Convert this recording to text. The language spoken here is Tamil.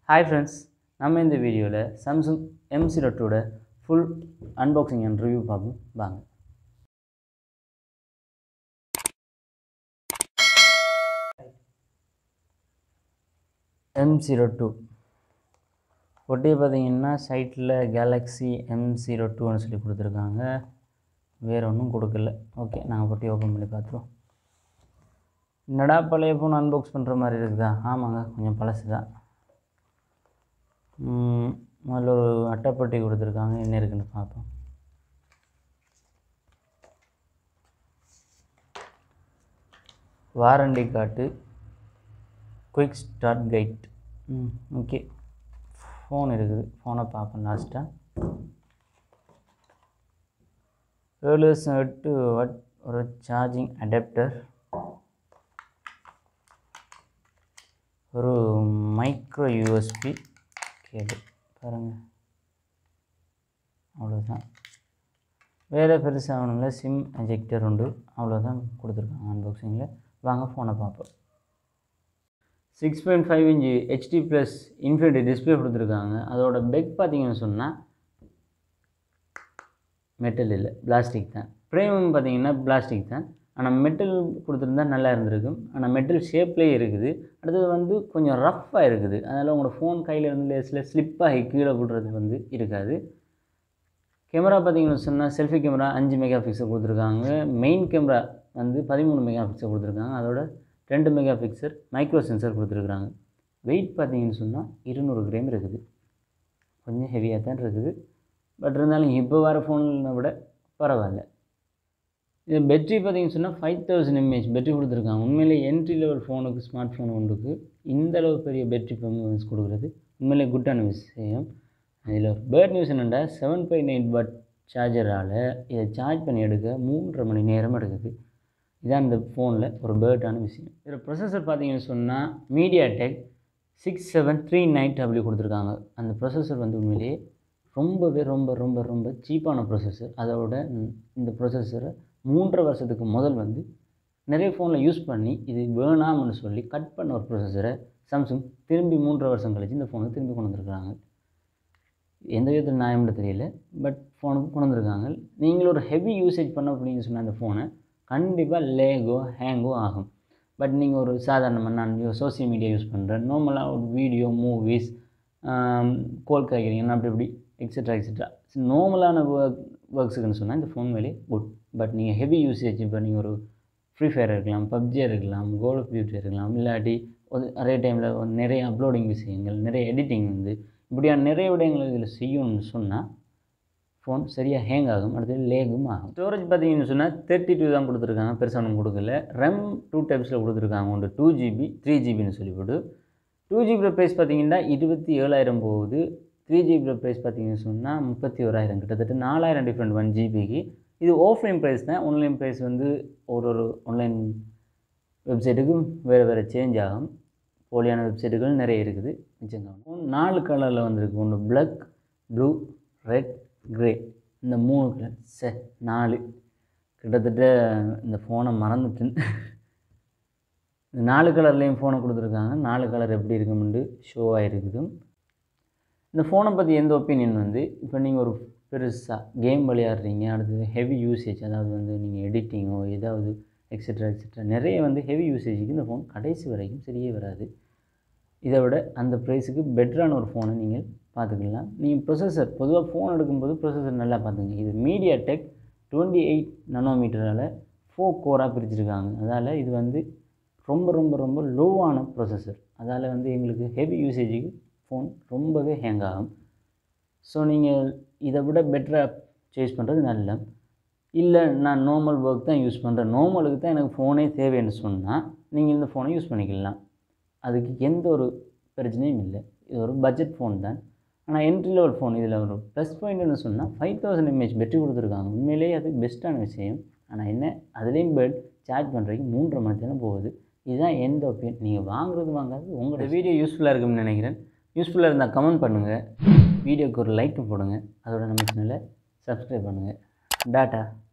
ஹாய் ஃப்ரெண்ட்ஸ் நம்ம இந்த வீடியோவில் Samsung M zero two full unboxing and review பார்ப்போம் வாங்க எம் ஜீரோ டூ ஒட்டியை பார்த்தீங்கன்னா சைட்டில் கேலக்ஸி எம் ஜீரோ டூன்னு சொல்லி கொடுத்துருக்காங்க வேறு ஒன்றும் கொடுக்கல ஓகே நாங்கள் பொட்டி ஓப்பன் பண்ணி பார்த்துருவோம் என்னடா பழைய ஃபோன் அன்பாக்ஸ் பண்ணுற மாதிரி இருக்குதா ஆமாங்க கொஞ்சம் பழசு தான் ம், முதல்ல ஒரு அட்டைப்பட்டி கொடுத்துருக்காங்க என்ன இருக்குன்னு பார்ப்போம் warranty card quick start guide ம் ஓகே ஃபோன் இருக்குது ஃபோனை பார்ப்போம் லாஸ்ட்டாக ஏழு வருஷம் எட்டு வாட் ஒரு சார்ஜிங் அடாப்டர் ஒரு மைக்ரோ யூஎஸ்பி கேபிள் பாருங்கள் அவ்வளோதான் வேறு பெருசாக ஒன்றும் சிம் எஜெக்டர் உண்டு அவ்வளோதான் கொடுத்துருக்காங்க அன்பாக்சிங்கில் வாங்க ஃபோனை பார்ப்போம் six point five inch HD plus infinity display கொடுத்துருக்காங்க அதோட பெக் பார்த்தீங்கன்னு சொன்னால் மெட்டல் இல்லை பிளாஸ்டிக் தான் ஃப்ரேமும் பார்த்தீங்கன்னா பிளாஸ்டிக் தான் ஆனால் மெட்டல் கொடுத்துருந்தா நல்லா இருந்திருக்கும் ஆனால் மெட்டல் ஷேப்லேயே இருக்குது அடுத்தது வந்து கொஞ்சம் ரஃப்பாக இருக்குது அதனால் உங்களோட ஃபோன் கையில் இருந்து லேஸில் ஸ்லிப்பாகி கீழே விடுறது வந்து இருக்காது கேமரா பார்த்தீங்கன்னு சொன்னால் செல்ஃபி கேமரா அஞ்சு மெகா பிக்சல் கொடுத்துருக்காங்க மெயின் கேமரா வந்து பதிமூணு மெகா பிக்சல் கொடுத்துருக்காங்க அதோட ரெண்டு மெகா பிக்சல் மைக்ரோ சென்சர் கொடுத்துருக்குறாங்க வெயிட் பார்த்தீங்கன்னு சொன்னால் இருநூறு கிராம் இருக்குது கொஞ்சம் ஹெவியாக தான் இருக்குது பட் இருந்தாலும் இப்போ வர ஃபோனை விட பரவாயில்ல இது பேட்டரி பார்த்தீங்கன்னு சொன்னால் ஃபைவ் தௌசண்ட் எம்ஏஹெச் பேட்டரி கொடுத்துருக்காங்க உண்மையிலே என்ட்ரி லெவல் ஃபோனுக்கு ஸ்மார்ட் ஃபோன் ஒன்றுக்கு இந்த அளவு பெரிய பேட்டரி பெர்ஃபார்மன்ஸ் கொடுக்குறது உண்மையிலே குட்டான விஷயம் இதில் ஒரு பேர்ட் நியூஸ் என்னென்னா செவன் பாயிண்ட் எயிட் பட் சார்ஜரால் இதை சார்ஜ் பண்ணி எடுக்க மூன்றரை மணி நேரம் எடுக்குது இதான் இந்த ஃபோனில் ஒரு பேர்டான விஷயம் இதில் ப்ரொசஸர் பார்த்தீங்கன்னு சொன்னால் MediaTek six seven three nine W கொடுத்துருக்காங்க அந்த ப்ரொசஸர் வந்து உண்மையிலேயே ரொம்பவே ரொம்ப ரொம்ப ரொம்ப சீப்பான ப்ரொசஸர் அதோட ம், இந்த ப்ரொசஸரை மூன்றரை வருஷத்துக்கு முதல் வந்து நிறைய ஃபோனில் யூஸ் பண்ணி இது வேணாம்னு சொல்லி கட் பண்ண ஒரு ப்ரொசஸரை சாம்சங் திரும்பி மூன்றரை வருஷம் கழிச்சு இந்த ஃபோனை திரும்பி கொண்டு வந்திருக்காங்க எந்த விதத்தில் நியாயம்னு தெரியல பட் ஃபோனுக்கு கொண்டு வந்திருக்காங்க நீங்களும் ஒரு ஹெவி யூசேஜ் பண்ண அப்படின்னு சொன்ன அந்த ஃபோனை கண்டிப்பாக லேகோ ஹேங்கோ ஆகும் பட் நீங்கள் ஒரு சாதாரணமாக நான் சோசியல் மீடியா யூஸ் பண்ணுறேன் நார்மலாக ஒரு வீடியோ மூவிஸ் கோல் காய்கறிங்க அப்படி இப்படி எக்ஸெட்ரா எக்ஸெட்ரா நார்மலான ஒர்க் ஒர்க்ஸுக்குன்னு சொன்னால் இந்த ஃபோன் வேலையே குட் பட் நீங்கள் ஹெவி யூசேஜ் இப்போ நீங்கள் ஒரு ஃப்ரீ ஃபயர் இருக்கலாம் பப்ஜியாக இருக்கலாம் கோல் ஆஃப் டியூட்டி இருக்கலாம் இல்லாட்டி ஒரு நிறைய டைமில் நிறைய அப்லோடிங் விஷயங்கள் நிறைய எடிட்டிங் வந்து இப்படியான நிறைய விடயங்கள் இதில் செய்யணும்னு சொன்னால் ஃபோன் சரியாக ஹேங் ஆகும் அடுத்தது லேகும் ஆகும் ஸ்டோரேஜ் பார்த்தீங்கன்னு சொன்னால் தேர்ட்டி டூ தான் கொடுத்துருக்காங்க பெருசாக ஒன்றும் கொடுக்கல ரெம் டூ டைப்ஸில் கொடுத்துருக்காங்க ஒன்று டூ ஜிபி த்ரீ ஜிபின்னு சொல்லிவிட்டு டூ ஜிபி ப்ரைஸ் பார்த்தீங்கன்னா இருபத்தி ஏழாயிரம் போகுது த்ரீ ஜிபி ப்ரைஸ் பார்த்தீங்கன்னு சொன்னால் முப்பத்தி ஓராயிரம் கிட்டத்தட்ட நாலாயிரம் டிஃப்ரெண்ட் ஒன் ஜிபிக்கு இது ஆஃப்லைன் ப்ரைஸ் தான் ஆன்லைன் ப்ரைஸ் வந்து ஒரு ஒரு ஆன்லைன் வெப்சைட்டுக்கும் வேறு வேறு சேஞ்ச் ஆகும் போலியான வெப்சைட்டுகள் நிறைய இருக்குது நிச்சயம் நாலு கலரில் வந்திருக்கு ஒன்று பிளாக் ப்ளூ ரெட் கிரே இந்த மூணு கலர் சே நாலு கிட்டத்தட்ட இந்த ஃபோனை மறந்துட்டேன் இந்த நாலு கலர்லேயும் ஃபோனை கொடுத்துருக்காங்க நாலு கலர் எப்படி இருக்குமெண்டு ஷோ ஆகிருக்குது இந்த ஃபோனை பற்றி எந்த ஒப்பீனியன் வந்து இப்போ நீங்கள் ஒரு பெருசாக கேம் விளையாடுறீங்க அடுத்தது ஹெவி யூசேஜ் அதாவது வந்து நீங்கள் எடிட்டிங்கோ ஏதாவது எக்ஸெட்ரா எக்ஸெட்ரா நிறைய வந்து ஹெவி யூசேஜுக்கு இந்த ஃபோன் கடைசி வரைக்கும் சரியே வராது இதை விட அந்த ப்ரைஸுக்கு பெட்டரான ஒரு ஃபோனை நீங்கள் பார்த்துக்கலாம் நீங்கள் ப்ரொசஸர் பொதுவாக ஃபோன் எடுக்கும்போது ப்ரொசஸர் நல்லா பார்த்துங்க இது மீடியா டெக் டுவெண்ட்டி எயிட் நனோமீட்டரால் ஃபோர் கோராக பிரிச்சிருக்காங்க அதால் இது வந்து ரொம்ப ரொம்ப ரொம்ப லோவான ப்ரொசஸர் அதால் வந்து எங்களுக்கு ஹெவி யூசேஜுக்கு ஃபோன் ரொம்பவே ஹேங் ஆகும் ஸோ நீங்கள் இதை விட பெட்டராக சேஸ் பண்ணுறது நல்ல இல்லை நான் நார்மல் ஒர்க் தான் யூஸ் பண்ணுறேன் நார்மலுக்கு தான் எனக்கு ஃபோனே தேவைன்னு சொன்னால் நீங்கள் இந்த ஃபோனை யூஸ் பண்ணிக்கலாம் அதுக்கு எந்த ஒரு பிரச்சனையும் இல்லை இது ஒரு பட்ஜெட் ஃபோன் தான் ஆனால் என்ட்ரி லெவல் ஃபோன் இதில் ஒரு ப்ளஸ் பாயிண்ட்னு சொன்னால் ஃபைவ் தௌசண்ட் எம்ஏஹெச் பெட்ரி கொடுத்துருக்காங்க உண்மையிலேயே அது பெஸ்ட்டான விஷயம் ஆனால் என்ன அதுலேயும் பெட் சார்ஜ் பண்ணுறதுக்கு மூன்றரை மணி நேரம் போகுது இதுதான் எந்த ஒப்பீனியன் நீங்கள் வாங்குறது வாங்காது உங்களோட வீடியோ யூஸ்ஃபுல்லாக இருக்கும்னு நினைக்கிறேன் யூஸ்ஃபுல்லாக இருந்தால் கமெண்ட் பண்ணுங்கள் வீடியோக்கு ஒரு லைக் போடுங்க அதோட நம்ம சேனலை சப்ஸ்கிரைப் பண்ணுங்கள் டாட்டா